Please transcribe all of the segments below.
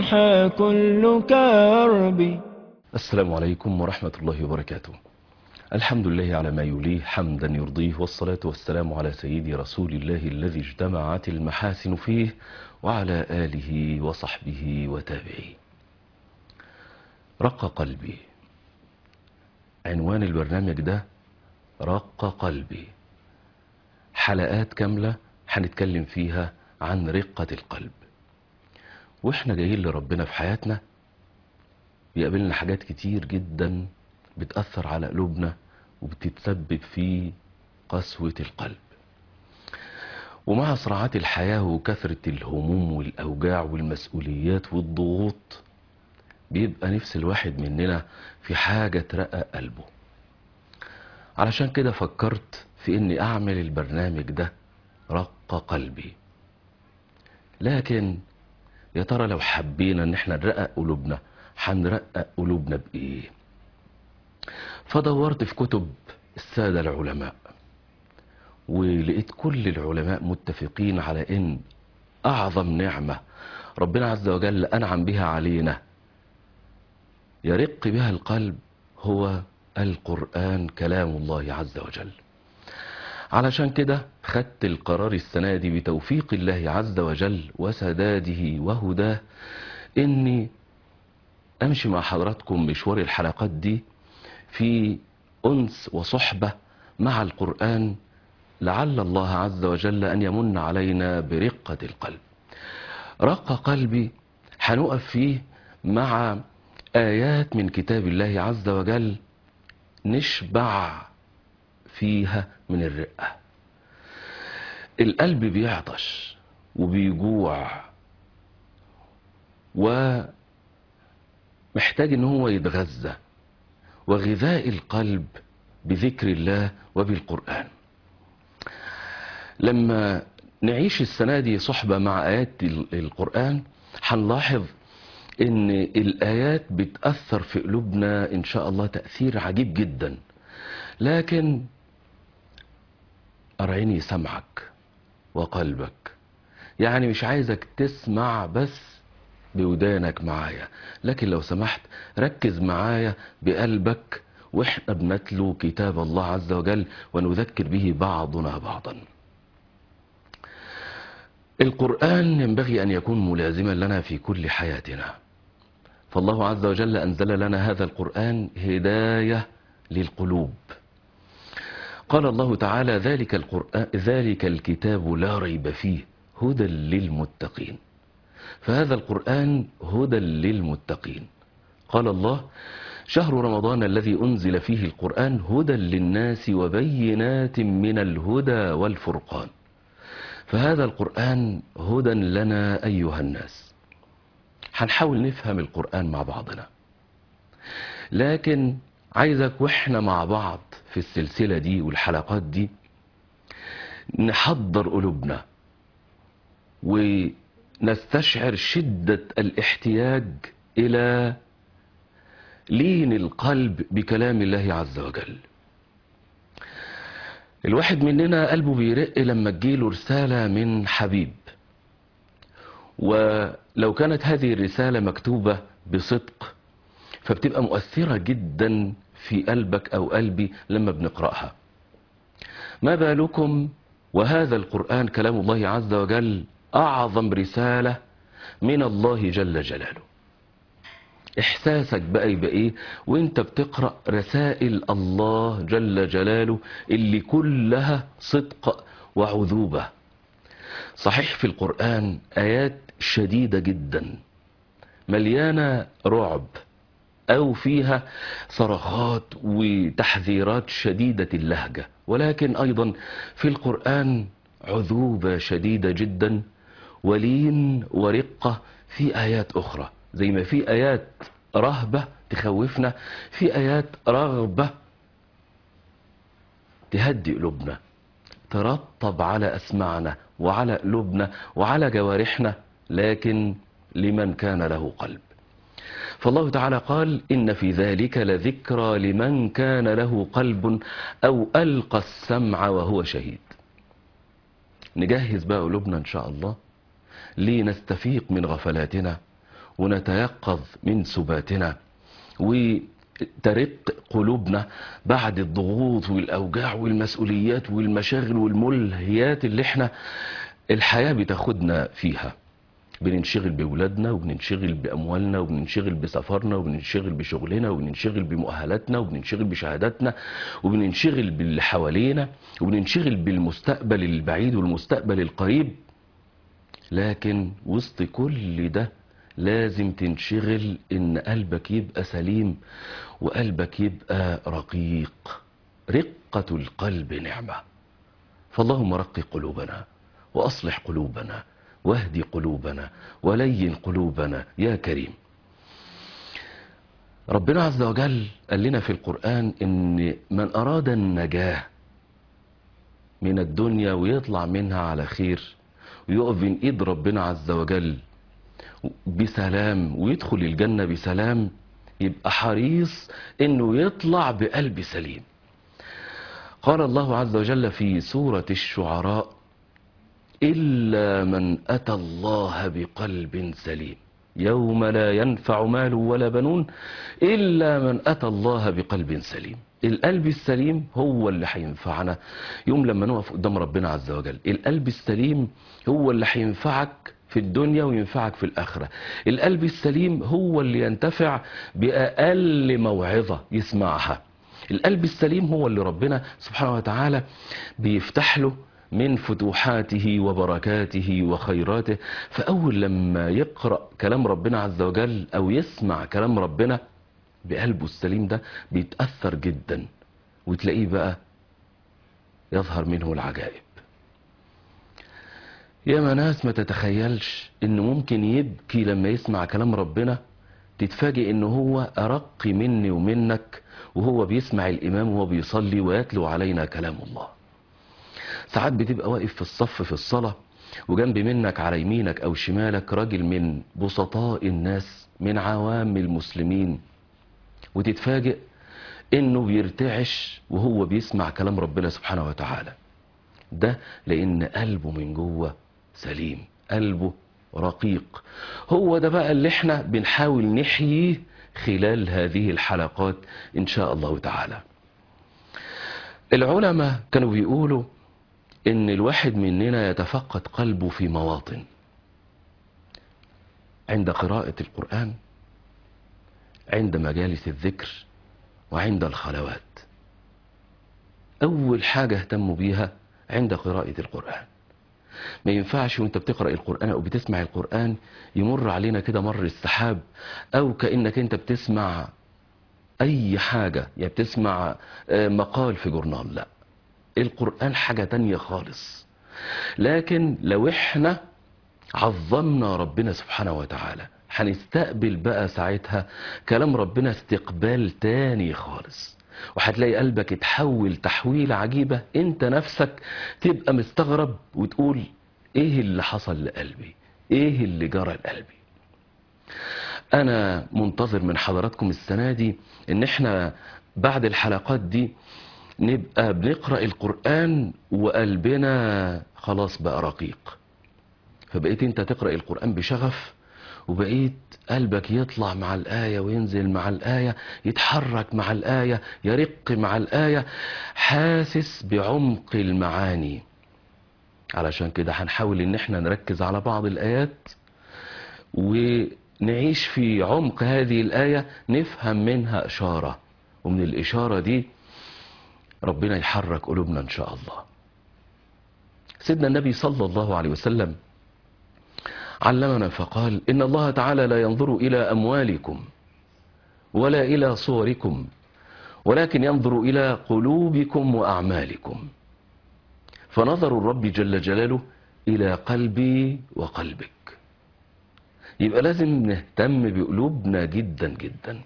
انحى كل كرب السلام عليكم ورحمة الله وبركاته الحمد لله على ما يليه حمدا يرضيه والصلاة والسلام على سيدي رسول الله الذي اجتمعت المحاسن فيه وعلى آله وصحبه وتابعيه رق قلبي عنوان البرنامج ده رق قلبي حلقات كاملة هنتكلم فيها عن رقة القلب واحنا جايين لربنا في حياتنا بيقابلنا حاجات كتير جدا بتأثر على قلوبنا وبتتسبب في قسوة القلب ومع صراعات الحياة وكثرة الهموم والأوجاع والمسؤوليات والضغوط بيبقى نفس الواحد مننا في حاجة ترقى قلبه علشان كده فكرت في اني اعمل البرنامج ده رق قلبي لكن يا ترى لو حبينا ان احنا نرقق قلوبنا هنرقق قلوبنا بايه فدورت في كتب السادة العلماء ولقيت كل العلماء متفقين على ان اعظم نعمة ربنا عز وجل انعم بها علينا يرق بها القلب هو القرآن كلام الله عز وجل علشان كده خدت القرار السنة دي بتوفيق الله عز وجل وسداده وهداه اني امشي مع حضراتكم مشوار الحلقات دي في انس وصحبة مع القرآن لعل الله عز وجل ان يمن علينا برقة القلب رق قلبي هنقف فيه مع آيات من كتاب الله عز وجل نشبع فيها من الرقة القلب بيعطش وبيجوع ومحتاج ان هو يتغذى وغذاء القلب بذكر الله وبالقرآن لما نعيش السنة دي صحبة مع آيات القرآن هنلاحظ ان الآيات بتأثر في قلوبنا ان شاء الله تأثير عجيب جدا لكن أرعيني سمعك وقلبك يعني مش عايزك تسمع بس بودانك معايا لكن لو سمحت ركز معايا بقلبك واحنا بنتلو كتاب الله عز وجل ونذكر به بعضنا بعضا القرآن ينبغي أن يكون ملازما لنا في كل حياتنا فالله عز وجل أنزل لنا هذا القرآن هداية للقلوب قال الله تعالى ذلك, القرآن ذلك الكتاب لا ريب فيه هدى للمتقين فهذا القرآن هدى للمتقين قال الله شهر رمضان الذي أنزل فيه القرآن هدى للناس وبينات من الهدى والفرقان فهذا القرآن هدى لنا أيها الناس هنحاول نفهم القرآن مع بعضنا لكن عايزك واحنا مع بعض في السلسلة دي والحلقات دي نحضر قلوبنا ونستشعر شدة الاحتياج إلى لين القلب بكلام الله عز وجل الواحد مننا قلبه بيرق لما تجيله رسالة من حبيب ولو كانت هذه الرسالة مكتوبة بصدق فبتبقى مؤثرة جدا في قلبك أو قلبي لما بنقرأها ما بالكم وهذا القرآن كلام الله عز وجل أعظم رسالة من الله جل جلاله إحساسك بقى يبقى إيه وإنت بتقرأ رسائل الله جل جلاله اللي كلها صدق وعذوبة صحيح في القرآن آيات شديدة جدا مليانة رعب أو فيها صرخات وتحذيرات شديدة اللهجة ولكن أيضا في القرآن عذوبة شديدة جدا ولين ورقة في آيات أخرى زي ما في آيات رهبة تخوفنا في آيات رغبة تهدي قلوبنا ترطب على أسماعنا وعلى قلوبنا وعلى جوارحنا لكن لمن كان له قلب فالله تعالى قال إن في ذلك لذكرى لمن كان له قلب أو ألقى السمع وهو شهيد نجهز بقى قلوبنا إن شاء الله لنستفيق من غفلاتنا ونتيقظ من سباتنا وترق قلوبنا بعد الضغوط والأوجاع والمسؤوليات والمشاغل والملهيات اللي احنا الحياة بتاخدنا فيها بننشغل بأولادنا وبننشغل بأموالنا وبننشغل بسفرنا وبننشغل بشغلنا وبننشغل بمؤهلاتنا وبننشغل بشهاداتنا وبننشغل باللي حوالينا وبننشغل بالمستقبل البعيد والمستقبل القريب لكن وسط كل ده لازم تنشغل ان قلبك يبقى سليم وقلبك يبقى رقيق رقة القلب نعمة فاللهم رق قلوبنا وأصلح قلوبنا واهدي قلوبنا ولين قلوبنا يا كريم ربنا عز وجل قال لنا في القرآن ان من أراد النجاة من الدنيا ويطلع منها على خير ويقف بين ايد ربنا عز وجل بسلام ويدخل الجنة بسلام يبقى حريص انه يطلع بقلب سليم قال الله عز وجل في سورة الشعراء إلا من أتى الله بقلب سليم يوم لا ينفع مال ولا بنون إلا من أتى الله بقلب سليم القلب السليم هو اللي هينفعنا يوم لما نقف قدام ربنا عز وجل القلب السليم هو اللي هينفعك في الدنيا وينفعك في الآخرة القلب السليم هو اللي ينتفع بأقل موعظة يسمعها القلب السليم هو اللي ربنا سبحانه وتعالى بيفتح له من فتوحاته وبركاته وخيراته فأول لما يقرأ كلام ربنا عز وجل أو يسمع كلام ربنا بقلبه السليم ده بيتأثر جدا وتلاقيه بقى يظهر منه العجائب يا ناس ما تتخيلش انه ممكن يبكي لما يسمع كلام ربنا تتفاجئ ان هو ارق مني ومنك وهو بيسمع الامام وهو بيصلي ويتلو علينا كلام الله ساعات بتبقى واقف في الصف في الصلاة وجنب منك على يمينك او شمالك راجل من بسطاء الناس من عوام المسلمين وتتفاجئ انه بيرتعش وهو بيسمع كلام ربنا سبحانه وتعالى ده لان قلبه من جوه سليم قلبه رقيق هو ده بقى اللي احنا بنحاول نحييه خلال هذه الحلقات ان شاء الله تعالى العلماء كانوا بيقولوا ان الواحد مننا يتفقد قلبه في مواطن عند قراءة القرآن عند مجالس الذكر وعند الخلوات اول حاجة اهتموا بيها عند قراءة القرآن ما ينفعش وانت بتقرأ القرآن او بتسمع القرآن يمر علينا كده مر السحاب او كأنك انت بتسمع اي حاجة يعني بتسمع مقال في جورنال لا القرآن حاجة تانية خالص لكن لو احنا عظمنا ربنا سبحانه وتعالى هنستقبل بقى ساعتها كلام ربنا استقبال تاني خالص وهتلاقي قلبك اتحول تحويل عجيبة انت نفسك تبقى مستغرب وتقول ايه اللي حصل لقلبي ايه اللي جرى لقلبي انا منتظر من حضراتكم السنة دي ان احنا بعد الحلقات دي نبقى بنقرأ القرآن وقلبنا خلاص بقى رقيق فبقيت انت تقرأ القرآن بشغف وبقيت قلبك يطلع مع الآية وينزل مع الآية يتحرك مع الآية يرق مع الآية حاسس بعمق المعاني علشان كده هنحاول ان احنا نركز على بعض الآيات ونعيش في عمق هذه الآية نفهم منها إشارة ومن الإشارة دي ربنا يحرك قلوبنا إن شاء الله سيدنا النبي صلى الله عليه وسلم علمنا فقال إن الله تعالى لا ينظر إلى أموالكم ولا إلى صوركم ولكن ينظر إلى قلوبكم وأعمالكم فنظر الرب جل جلاله إلى قلبي وقلبك يبقى لازم نهتم بقلوبنا جدا جدا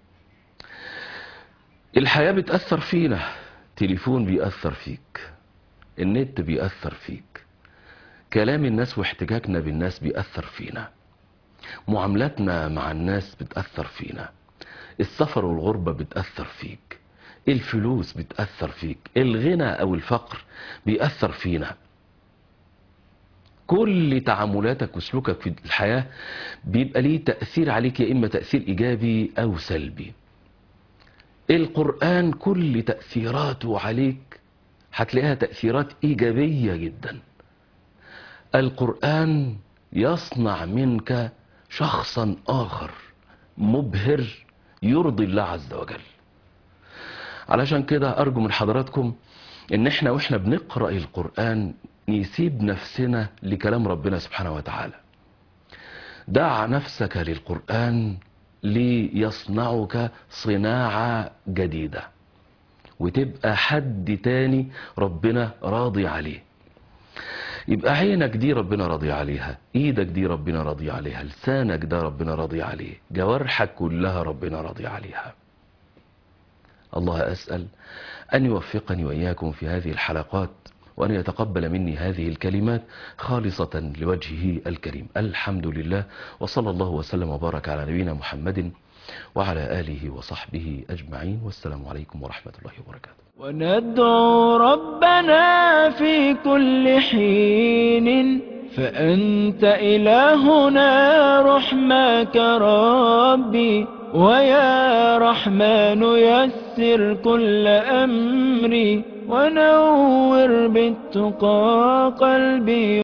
الحياة بتأثر فينا تليفون بيأثر فيك النت بيأثر فيك كلام الناس واحتجاجنا بالناس بيأثر فينا معاملاتنا مع الناس بتأثر فينا السفر والغربة بتأثر فيك الفلوس بتأثر فيك الغنى أو الفقر بيأثر فينا كل تعاملاتك وسلوكك في الحياة بيبقى ليه تأثير عليك يا إما تأثير إيجابي أو سلبي القرآن كل تأثيراته عليك هتلاقيها تأثيرات إيجابية جدا القرآن يصنع منك شخصا آخر مبهر يرضي الله عز وجل علشان كده أرجو من حضراتكم إن إحنا وإحنا بنقرأ القرآن نسيب نفسنا لكلام ربنا سبحانه وتعالى دع نفسك للقرآن ليصنعك صناعة جديدة وتبقى حد تاني ربنا راضي عليه يبقى عينك دي ربنا راضي عليها ايدك دي ربنا راضي عليها لسانك ده ربنا راضي عليه جوارحك كلها ربنا راضي عليها الله أسأل أن يوفقني وإياكم في هذه الحلقات وأن يتقبل مني هذه الكلمات خالصة لوجهه الكريم الحمد لله وصلى الله وسلم وبارك على نبينا محمد وعلى آله وصحبه أجمعين والسلام عليكم ورحمة الله وبركاته وندعو ربنا في كل حين فأنت إلهنا رحمك ربي ويا رحمن يسر كل أمري ونور بالتقى قلبي